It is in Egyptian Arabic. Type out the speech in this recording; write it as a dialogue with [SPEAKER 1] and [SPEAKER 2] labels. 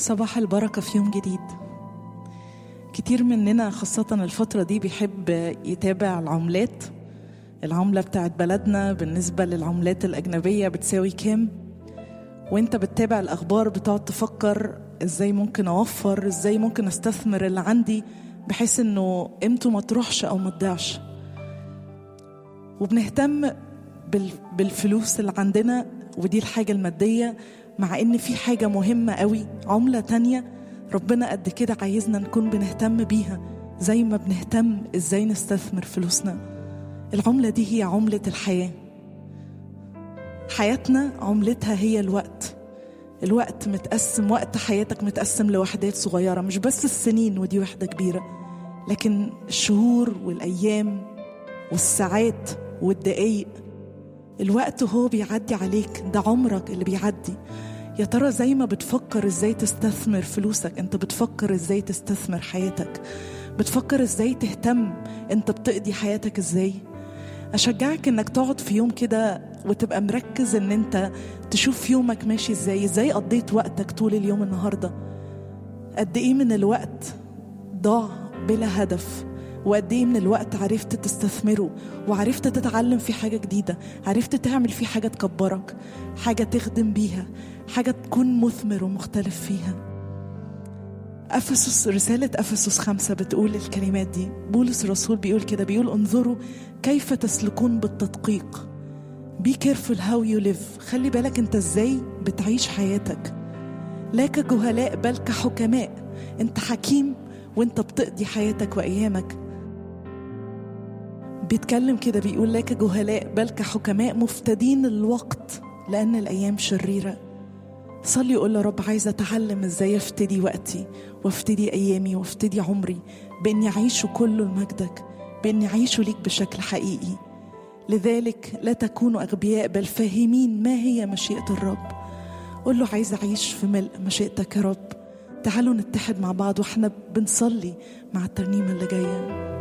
[SPEAKER 1] صباح البركة في يوم جديد كتير مننا خاصة الفترة دي بيحب يتابع العملات العملة بتاعت بلدنا بالنسبة للعملات الأجنبية بتساوي كام وانت بتتابع الأخبار بتقعد تفكر ازاي ممكن أوفر ازاي ممكن أستثمر اللي عندي بحيث انه قيمته ما تروحش أو ما تضيعش وبنهتم بال- بالفلوس اللي عندنا ودي الحاجة المادية مع ان في حاجة مهمة قوي عملة تانية ربنا قد كده عايزنا نكون بنهتم بيها زي ما بنهتم ازاي نستثمر فلوسنا العملة دي هي عملة الحياة حياتنا عملتها هي الوقت الوقت متقسم وقت حياتك متقسم لوحدات صغيرة مش بس السنين ودي وحدة كبيرة لكن الشهور والأيام والساعات والدقايق الوقت هو بيعدي عليك ده عمرك اللي بيعدي يا ترى زي ما بتفكر ازاي تستثمر فلوسك انت بتفكر ازاي تستثمر حياتك بتفكر ازاي تهتم انت بتقضي حياتك ازاي اشجعك انك تقعد في يوم كده وتبقى مركز ان انت تشوف يومك ماشي ازاي ازاي قضيت وقتك طول اليوم النهارده قد ايه من الوقت ضاع بلا هدف وقد ايه من الوقت عرفت تستثمره وعرفت تتعلم فيه حاجه جديده عرفت تعمل فيه حاجه تكبرك حاجه تخدم بيها حاجه تكون مثمر ومختلف فيها أفسس رسالة أفسس خمسة بتقول الكلمات دي بولس الرسول بيقول كده بيقول انظروا كيف تسلكون بالتدقيق be careful how you live خلي بالك انت ازاي بتعيش حياتك لا كجهلاء بل كحكماء انت حكيم وانت بتقضي حياتك وايامك بيتكلم كده بيقول لا كجهلاء بل كحكماء مفتدين الوقت لان الايام شريره صلي وقول له رب عايزه اتعلم ازاي افتدي وقتي وافتدي ايامي وافتدي عمري باني اعيشه كله لمجدك باني اعيشه ليك بشكل حقيقي لذلك لا تكونوا اغبياء بل فاهمين ما هي مشيئه الرب قول له عايز اعيش في ملء مشيئتك يا رب تعالوا نتحد مع بعض واحنا بنصلي مع الترنيمه اللي جايه